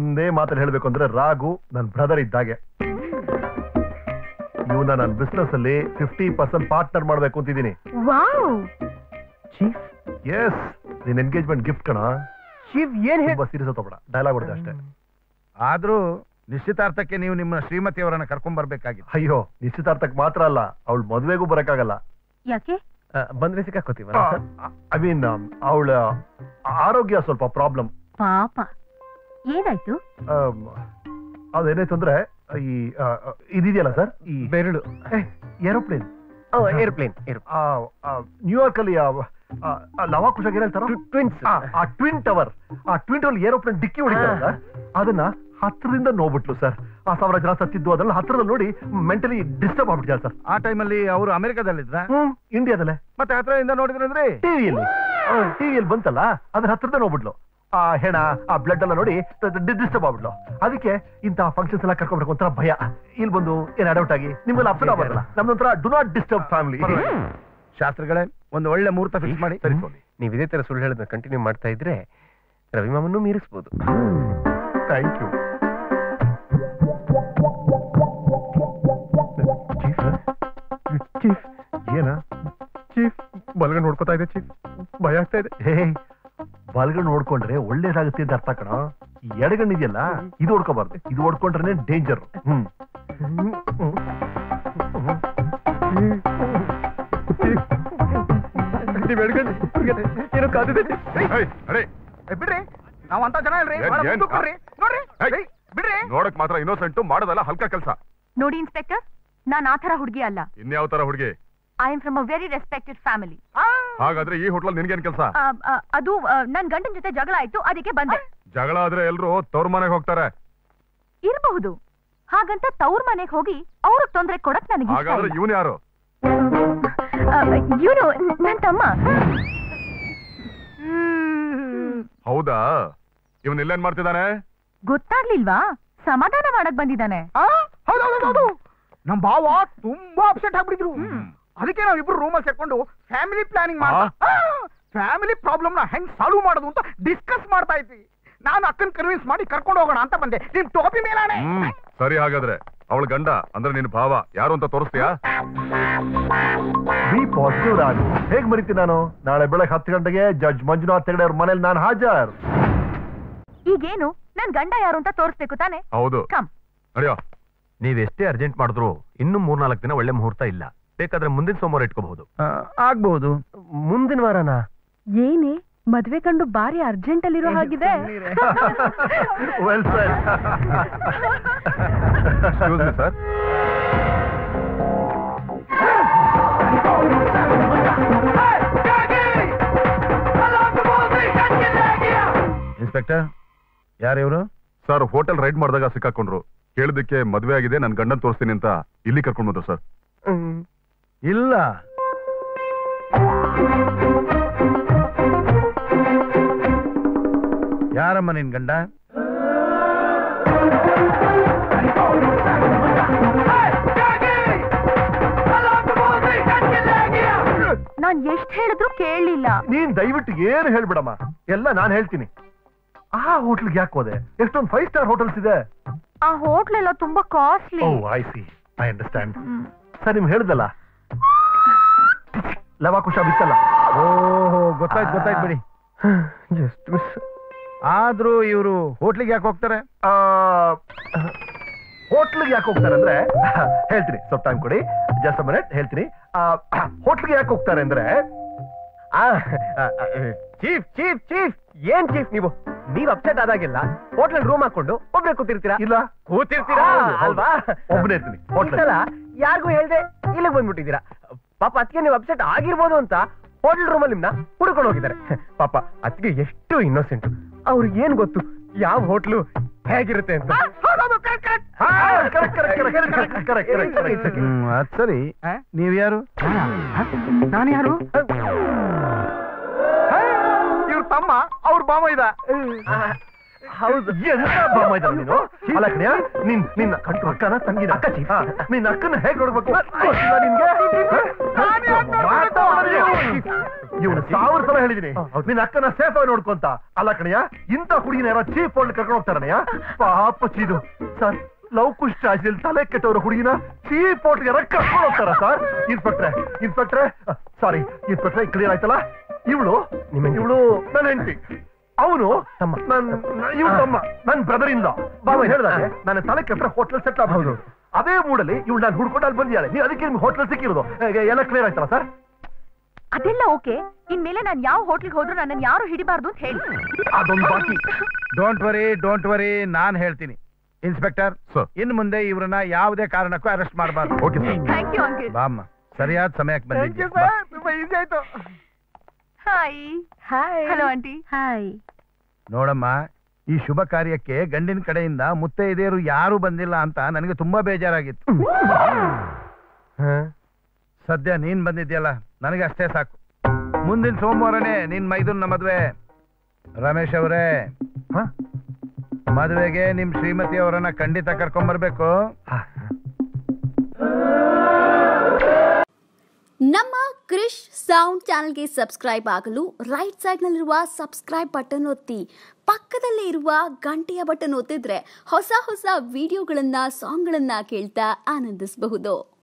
ಒಂದೇ ಮಾತಲ್ಲಿ ಹೇಳ್ಬೇಕು ಅಂದ್ರೆ ರಾಘು ನನ್ ಬ್ರದರ್ ಇದ್ದಾಗೆ ಇವನ ನನ್ನ ಬಿಸ್ನೆಸ್ ಅಲ್ಲಿ ಫಿಫ್ಟಿ ಪರ್ಸೆಂಟ್ ಪಾರ್ಟ್ನರ್ ಮಾಡ್ಬೇಕು ಅಂತಿದ್ದೀನಿ ವಾವ್ ಚೀಫ್ ಎಸ್ ನಿನ್ ಎಂಗೇಜ್ಮೆಂಟ್ ಗಿಫ್ಟ್ ಕಣ ಚೀಫ್ ಏನ್ ಹೇಳಿ ತುಂಬಾ ಸೀರಿಯಸ್ ತಗೋಬೇಡ ಡೈಲಾಗ್ ಹೊಡೆದೆ ಅಷ್ಟೇ ಆದ್ರೂ ನಿಶ್ಚಿತಾರ್ಥಕ್ಕೆ ನೀವು ನಿಮ್ಮ ಶ್ರೀಮತಿಯವರನ್ನ ಕರ್ಕೊಂಡ್ ಬರ್ಬೇಕಾಗಿತ್ತು ಅಯ್ಯೋ ನಿಶ್ಚಿತಾರ್ಥಕ್ ಮಾತ್ರ ಅಲ್ಲ ಅವಳ ಮದ್ವೆಗೂ ಬರಕ್ಕಾಗಲ್ಲ ಯಾಕೆ ಬಂದ್ರೆ ಸಿಕ್ಕಾಕೋತೀವಲ್ಲ ಐ ಮೀನ್ ಅವಳ ಆರೋಗ್ಯ ಸ್ವಲ್ಪ ಪ್ರಾಬ್ಲಮ್ ಪಾಪ ಏನಾಯ್ತು ಅದೇನಾಯ್ತು ಅಂದ್ರೆ ಈ ಆ, ಆ, ಇದಿದೆಯಲ್ಲ ಸರ್ ಈ ಬೆರಳು ಏರೋಪ್ಲೇನ್ ಏರ್ಪ್ಲೇನ್ ನ್ಯೂಯಾರ್ಕ್ ಅಲ್ಲಿ ಲವಾಕುಶಾಗ ಏನ್ ಹೇಳ್ತಾರ ಟ್ವಿನ್ಸ್ ಆ ಟ್ವಿನ್ ಟವರ್ ಆ ಟ್ವಿನ್ ಟವರ್ ಏರೋಪ್ಲೇನ್ ಡಿಕ್ಕಿ ಹೊಡಿತಾರಲ್ಲ ಅದನ್ನ ಹತ್ರದಿಂದ ನೋಡ್ಬಿಟ್ಲು ಸರ್ ಆ ಸಾವಿರ ಜನ ಸತ್ತಿದ್ದು ಅದನ್ನ ಹತ್ರದಲ್ಲಿ ನೋಡಿ ಮೆಂಟಲಿ ಡಿಸ್ಟರ್ಬ್ ಆಗ್ಬಿಟ್ಟಿದ್ದಾರೆ ಸರ್ ಆ ಟೈಮಲ್ಲಿ ಅವರು ಅಮೆರಿಕದಲ್ಲಿದ್ರ ಹ್ಮ್ ಇಂಡಿಯಾದಲ್ಲೇ ಮತ್ತೆ ಹತ್ರದಿಂದ ನೋಡಿದ್ರಂದ್ರೆ ಟಿವಿಯಲ್ಲಿ ಟಿವಿಯಲ್ಲಿ ಬಂತಲ್ಲ ಅದ್ರ ಹತ್ರದಿಂದ ನೋಡ್ಬಿಟ್ಲು ಆ ಹೆಣ ಆ ಬ್ಲಡ್ ಎಲ್ಲ ನೋಡಿ ಡಿಸ್ಟರ್ಬ್ ಆಗ್ಬಿಟ್ಲು ಅದಕ್ಕೆ ಇಂತಹ ಫಂಕ್ಷನ್ಸ್ ಎಲ್ಲ ಕರ್ಕೊಂಡ್ಬೇಕು ಒಂಥರ ಭಯ ಇಲ್ಲಿ ಬಂದು ಏನ್ ಅಡೌಟ್ ಆಗಿ ನಿಮ್ಗೆಲ್ಲ ಅಪ್ಸೆಟ್ ಆಗ್ಬಾರಲ್ಲ ನಮ್ದೊಂಥರ ಡು ನಾಟ್ ಡಿಸ್ಟರ್ಬ್ ಫ್ಯಾಮಿಲಿ ಶಾಸ್ತ್ರಗಳೇ ಒಂದು ಒಳ್ಳೆ ಮುಹೂರ್ತ ಫಿಕ್ಸ್ ಮಾಡಿ ಸರಿ ಸ್ವಾಮಿ ನೀವ್ ಇದೇ ತರ ಸುಳ್ಳು ಹೇಳೋದನ್ನ ಕಂಟಿನ್ಯೂ ಮಾಡ್ತಾ ಇದ್ರೆ ರವಿ ಮಾಮನ್ನು ಮೀರಿಸ್ಬೋದು ಥ್ಯಾಂಕ್ ಯು ಚೀಫ್ ಏನ ಚೀಫ್ ಬಲ್ಗ ನೋಡ್ಕೋತಾ ಇದೆ ಚೀಫ್ ಭಯ ಆಗ್ತಾ ಇದೆ ಹೇ ಬಲ್ಗ ನೋಡ್ಕೊಂಡ್ರೆ ಒಳ್ಳೇದಾಗುತ್ತೆ ಅಂತ ಅರ್ಥ ಕಣ ಈ ಎಡಗಣ್ಣಿದೆಯಲ್ಲ ಇದು ಹೊಡ್ಕೋಬಾರ್ದು ಇದು ಹೊಡ್ಕೊಂಡ್ರೆ ಡೇಂಜರ್ ಹ್ಮ್ ನೀವ್ ಎಡಗಣ್ಣು ಏನೋ ಕಾದಿದೆ ಅರೆ ಏ, ಬಿಡ್ರಿ ನಾವ್ ಅಂತ ಜನ ಇಲ್ರಿ ಏನ್- ಬಹಳ ಏನ್- ಮುಂದಕ್ಕೆ ಬರ್ರಿ. ನೋಡ್ರಿ ಏಯ್. ಏಯ್, ಬಿಡ್ರಿ ನೋಡಕ್ ಮಾತ್ರ ಇನ್ನೋಸೆಂಟು ಮಾಡೋದಲ್ಲ ಹಲ್ಕ ಕೆಲಸ ನೋಡಿ ಇನ್ಸ್ಪೆಕ್ಟರ್ ನಾನ್ ಆ ಥರ ಹುಡುಗಿ ಅಲ್ಲ ಇನ್ಯಾವ ತರ ಹುಡುಗಿ I am from a very respected family ಆ, ಹಾಗಾದ್ರೆ ಈ ಹೋಟ್ಲಲ್ಲಿ ನಿನ್ಗೇನ್ ಕೆಲಸ ಅದು ಆ, ನನ್ ಗಂಡನ ಜೊತೆ ಜಗಳ ಆಯ್ತು ಅದಕ್ಕೆ ಬಂದೆ ಜಗಳ ಆದ್ರೆ ಎಲ್ರು ತವ್ರ ಮನೆಗೆ ಹೋಗ್ತಾರೆ ಇರಬಹುದು ಹಾಗಂತ ತವ್ರ ಮನೆಗ್ ಹೋಗಿ ಅವ್ರಿಗೆ ತೊಂದ್ರೆ ಕೊಡಕ್ ನನಗೆ ಹಾಗಾದ್ರೆ ಇವನ್ ಯಾರು ಇವನು ನನ್ ತಮ್ಮ ಹೌದಾ ಇವನ್ ಇಲ್ಲೇನ್ ಮಾಡ್ತಿದ್ದಾನೆ ಗೊತ್ತಾಗ್ಲಿಲ್ವಾ ಸಮಾಧಾನ ಮಾಡಕ್ ಬಂದಿದ್ದಾನೆ ಆ, ಹೌದು ಹೌದು ಹೌದು ನಮ್ ಭಾವ ತುಂಬಾ ಅಪ್ಸೆಟ್ ಆಗ್ಬಿಟ್ಟಿದ್ರು ಅದಕ್ಕೆ ನಾವಿಬ್ರು ರೂಮಲ್ಲಿ ಸೇರ್ಕೊಂಡು ಫ್ಯಾಮಿಲಿ ಪ್ಲಾನಿಂಗ್ ಮಾಡ್ತಾ ಫ್ಯಾಮಿಲಿ ಪ್ರಾಬ್ಲಮ್ ನ ಹೆಂಗ್ ಸಾಲ್ವ್ ಮಾಡೋದು ಅಂತ ಡಿಸ್ಕಸ್ ಮಾಡ್ತಾ ಇದ್ವಿ ನಾನು ಅಕ್ಕನ್ ಕನ್ವಿನ್ಸ್ ಮಾಡಿ ಕರ್ಕೊಂಡು ಹೋಗೋಣ ಅಂತ ಬಂದೆ ನಿಮ್ ಟೋಪಿ ಮೇಲಾನೆ ಹ್ಮ್ ಸರಿ ಹಾಗಾದ್ರೆ ಅವಳ ಗಂಡ ಅಂದ್ರೆ ನಿನ್ ಭಾವ ಯಾರು ಅಂತ ತೋರಿಸ್ತೀಯಾ ಬಿ ಪಾಸಿಟಿವ್ ರಾಜ್ ಹೇಗ್ ಮರಿತೀನಿ ನಾನು ನಾಳೆ ಬೆಳಗ್ಗೆ ಹತ್ತು ಗಂಟೆಗೆ ಜಡ್ಜ್ ಮಂಜುನಾಥ್ ಹೆಗಡೆ ಅವ್ರ ಮನೇಲಿ ನಾನು ಹಾಜರ್ ಈಗೇನು ನನ್ ಗಂಡ ಯಾರು ಅಂತ ತೋರಿಸ್ಬೇಕು ತಾನೆ ಹೌದು ಕಮ್ ನಡೆಯೋ ನೀವೆಷ್ಟೇ ಅರ್ಜೆಂಟ್ ಮಾಡಿದ್ರು ಇನ್ನೂ ಮೂರ್ನಾಲ್ಕು ದಿನ ಒಳ್ಳೆ ಮುಹೂರ್ತ ಇಲ್ಲ ಬೇಕಾದ್ರೆ ಮುಂದಿನ ಸೋಮವಾರ ಇಟ್ಕೋಬಹುದು ಆಗ್ಬಹುದು ಮುಂದಿನ ವಾರನ ಏನೇ ಮದ್ವೆ ಕಂಡು ಬಾರಿ ಅರ್ಜೆಂಟ್ ಅಲ್ಲಿರೋ ಹಾಗಿದೆ ವೆಲ್ ಸರ್ ಸರ್ ಇನ್ಸ್ಪೆಕ್ಟರ್ ಯಾರು ಇವರು ಸರ್ ಹೋಟೆಲ್ ರೈಡ್ ಮಾಡಿದಾಗ ಸಿಕ್ಕಾಕೊಂಡ್ರು ಕೇಳಿದಕ್ಕೆ ಮದ್ವೆ ಆಗಿದೆ ನನ್ ಗಂಡನ್ ತೋರಿಸ್ತೀನಿ ಅಂತ ಇಲ್ಲಿ ಕರ್ಕೊಂಡ್ ಬಂದ್ರು ಸರ್ ಇಲ್ಲ ಯಾರಮ್ಮ ನಿನ್ ಗಂಡ ನಾನ್ ಎಷ್ಟ್ ಹೇಳಿದ್ರು ಕೇಳಲಿಲ್ಲ ನೀನ್ ದಯವಿಟ್ಟು ಏನು ಹೇಳ್ಬಿಡಮ್ಮ ಎಲ್ಲ ನಾನು ಹೇಳ್ತೀನಿ ಆ ಹೋಟ್ಲ್ಗೆ ಯಾಕೆ ಹೋದೆ ಎಷ್ಟೊಂದು ಫೈವ್ ಸ್ಟಾರ್ ಹೋಟೆಲ್ಸ್ ಇದೆ ಆ ಹೋಟ್ಲ್ ಎಲ್ಲ ತುಂಬಾ costly oh I see I understand sir ನಿಮ್ ಹೇಳ್ದಲ್ಲ ಲವಾಕುಶ ಬಿತ್ತಲ್ಲ ಓಹೋ ಗೊತ್ತಾಯ್ತು ಗೊತ್ತಾಯ್ತು ಬಿಡಿ ಜಸ್ಟ್ ಮಿಸ್ ಆದ್ರೂ ಇವರು ಹೋಟ್ಲಿಗೆ ಯಾಕೆ ಹೋಗ್ತಾರೆ ಹೋಟ್ಲಿಗೆ ಯಾಕೆ ಹೋಗ್ತಾರೆ ಅಂದ್ರೆ ಹೇಳ್ತೀನಿ ಸ್ವಲ್ಪ ಟೈಮ್ ಕೊಡಿ ಜಸ್ಟ್ ಮಿನಿಟ್ ಹೇಳ್ತೀನಿ ಹೋಟ್ಲಿಗೆ ಯಾಕೆ ಹೋಗ್ತಾರೆ ಅಂದ್ರೆ ಚೀಫ್ ಚೀಫ್ ಚೀಫ್ ಏನ್ ಚೀಫ್ ನೀವು ನೀವ್ ಅಪ್ಸೆಟ್ ಆದಾಗೆಲ್ಲ ಹೋಟ್ಲಲ್ಲಿ ರೂಮ್ ಹಾಕೊಂಡು ಒಬ್ರೇ ಕೂತಿರ್ತೀರಾ ಇಲ್ಲ ಕೂತಿರ್ತೀರಾ ಹೌದು, ಹೌದು. ಅಲ್ವಾ ಒಬ್ನೇ ಇರ್ತೀನಿ ಈ ಹೋಟ್ಲಲ್ಲಿ. ಸಲ ಯಾರಿಗೂ ಹೇಳ್ದೆ ಇಲ್ಲಿಗೆ ಬಂದ್ಬಿಟ್ಟಿದ್ದೀರಾ ಪಾಪ ಅದಕ್ಕೆ ನೀವು ಅಪ್ಸೆಟ್ ಆಗಿರ್ಬೋದು ಅಂತ ಹೋಟೆಲ್ ರೂಮಲ್ಲಿ ನಿಮ್ನ ಹುಡ್ಕೊಂಡು ಹೋಗಿದ್ದಾರೆ ಪಾಪ ಅದಕ್ಕೆ ಎಷ್ಟು ಇನ್ನೋಸೆಂಟ್ ಅವ್ರಿಗೆ ಏನ್ ಗೊತ್ತು ಯಾವ ಹೋಟ್ಲು ಹೇಗಿರುತ್ತೆ ಅಂತ ಹಾ, correct, correct, correct, correct, correct, correct, correct. ಹ್ಮ್ ಅದ್ ಸರಿ ನೀವ್ ಯಾರು ನಾನು ಯಾರು ಇವ್ರ ತಮ್ಮ ಅವ್ರ ಬಾಮ ಇದ ಹೌದು ಎಂತ ಬಾಮ ಇದ್ದಾನೆ ನೀನು ಅಲ್ಲ ಕಣ್ಯಾ ನಿನ್ ನಿನ್ನ ಕಂಡು ಅಕ್ಕನ ತಂಗಿನ ಅಕ್ಕ ಚೀಫ್ ನಿನ್ನ ಅಕ್ಕನ ಹೇಗ್ ನೋಡ್ಬೇಕು ಗೊತ್ತಿಲ್ಲ ನಿನ್ಗೆ ನಾನ್ ಯಾಕ್ ನೋಡ್ಬೇಕು? ಮಾತಾಡು. ಇವನು ಸಾವಿರ ಸಲ ಹೇಳಿದೀನಿ ನಿನ್ನ ಅಕ್ಕನ ಸೇಫ್ ಆಗಿ ನೋಡ್ಕೊಂತ ಅಲ್ಲ ಕಣಯ್ಯ ಇಂಥ ಹುಡುಗಿನ ಯಾರೋ ಚೀಪ್ ಹೋಗ್ಲಿ ಕರ್ಕೊಂಡು ಹೋಗ್ತಾರಣ್ಣ ಪಾಪ ಚೀದು ಸರ್ ಲವ್ ಕುಶ್ ಚಾರ್ಜಲ್ಲಿ ತಲೆ ಕೆಟ್ಟವ್ರ ಹುಡುಗಿನ ಚೀಪ್ ಹೋಟ್ಗೆ ಕರ್ಕೊಂಡು ಹೋಗ್ತಾರ ಸರ್ ಇನ್ಸ್ಪೆಕ್ಟ್ರೆ ಇನ್ಸ್ಪೆಕ್ಟ್ರೆ ಸಾರಿ ಇನ್ಸ್ಪೆಕ್ಟ್ರೆ ಕ್ಲಿಯರ್ ಆಯ್ತಲ್ಲ ಇವಳು ನಿಮ್ಮ ಹೆಂಡ್ತಿ. ಇವಳು ನನ್ನ ಹೆಂಡತಿ ಅವನು ತಮ್ಮ. ನನ್ ಇವ್ ತಮ್ಮ ನನ್ ಬ್ರದರ್ ಇಂದ ಬಾಬಾ ಹೇಳ್ದಾಗೆ ನನ್ನ ತಲೆ ಕೆಟ್ಟ ಹೋಟ್ಲಲ್ ಸೆಟ್ ಹೌದು. ಆಗ್ಬೋದು ಅದೇ ಮೂಡಲ್ಲಿ ಇವಳು ನಾನು ಹುಡ್ಕೊಂಡು ಅಲ್ಲಿ ಬಂದಿದ್ದಾಳೆ ನೀವು ಅದಕ್ಕೆ ನಿಮ್ಗೆ ಹೋಟ್ಲಲ್ ಸಿಕ್ಕಿರೋದು ಏ, ಎಲ್ಲ ಕ್ಲಿಯರ್ ಆಯ್ತಲ್ಲ ಸರ್ ಅದೆಲ್ಲ ಓಕೆ ಇನ್ಮೇಲೆ ನಾನ್ ಯಾವ ಹೋಟ್ಲಿಗೆ ಹೋದ್ರೂ ನನ್ನನ್ನು ಯಾರು ಹಿಡಿಬಾರ್ದು ಅಂತ ಹೇಳಿ ಅದೊಂದು ಬಾಕಿ ಡೋಂಟ್ ವರಿ ಡೋಂಟ್ ವರಿ ನಾನ್ ಹೇಳ್ತೀನಿ ಇನ್ಸ್ಪೆಕ್ಟರ್ ಸರ್. ಇನ್ ಮುಂದೆ ಇವ್ರನ್ನ ಯಾವುದೇ ಕಾರಣಕ್ಕೂ ಅರೆಸ್ಟ್ ಮಾಡಬಾರ್ದು okay sir thank you uncle ಬಾಮ್ಮ ಸರಿಯಾದ ಸಮಯಕ್ಕೆ ಬಂದಿದ್ದೆ ತುಂಬಾ ಈಸಿ ಆಯ್ತು hi hi hello aunty hi ನೋಡಮ್ಮ ಈ ಶುಭ ಕಾರ್ಯಕ್ಕೆ ಗಂಡಿನ ಕಡೆಯಿಂದ ಮುತ್ತೈದೆಯರು ಯಾರು ಬಂದಿಲ್ಲ ಅಂತ ನನಗೆ ತುಂಬಾ ಬೇಜಾರಾಗಿತ್ತು ಸದ್ಯ ನೀನ್ ಬಂದಿದ್ಯಲ್ಲ ನನಗೆ ಅಷ್ಟೇ ಸಾಕು ಮುಂದಿನ ಸೋಮವಾರನೇ ನಿನ್ ಮೈದುನ ಮದ್ವೆ ರಮೇಶ್ ಅವರೇ ಮದುವೆಗೆ ನಿಮ್ ಶ್ರೀಮತಿ ಅವರನ್ನ ಖಂಡಿತ ಕರ್ಕೊಂಬರ್ಬೇಕು ನಮ್ಮ ಕ್ರಿಶ್ ಸೌಂಡ್ ಚಾನಲ್ಗೆ ಸಬ್ಸ್ಕ್ರೈಬ್ ಆಗಲು ರೈಟ್ ಸೈಡ್ನಲ್ಲಿರುವ ಸಬ್ಸ್ಕ್ರೈಬ್ ಬಟನ್ ಒತ್ತಿ ಪಕ್ಕದಲ್ಲೇ ಇರುವ ಗಂಟೆಯ ಬಟನ್ ಒತ್ತಿದ್ರೆ ಹೊಸ ಹೊಸ ವಿಡಿಯೋಗಳನ್ನ ಸಾಂಗ್ಗಳನ್ನ ಕೇಳ್ತಾ ಆನಂದಿಸಬಹುದು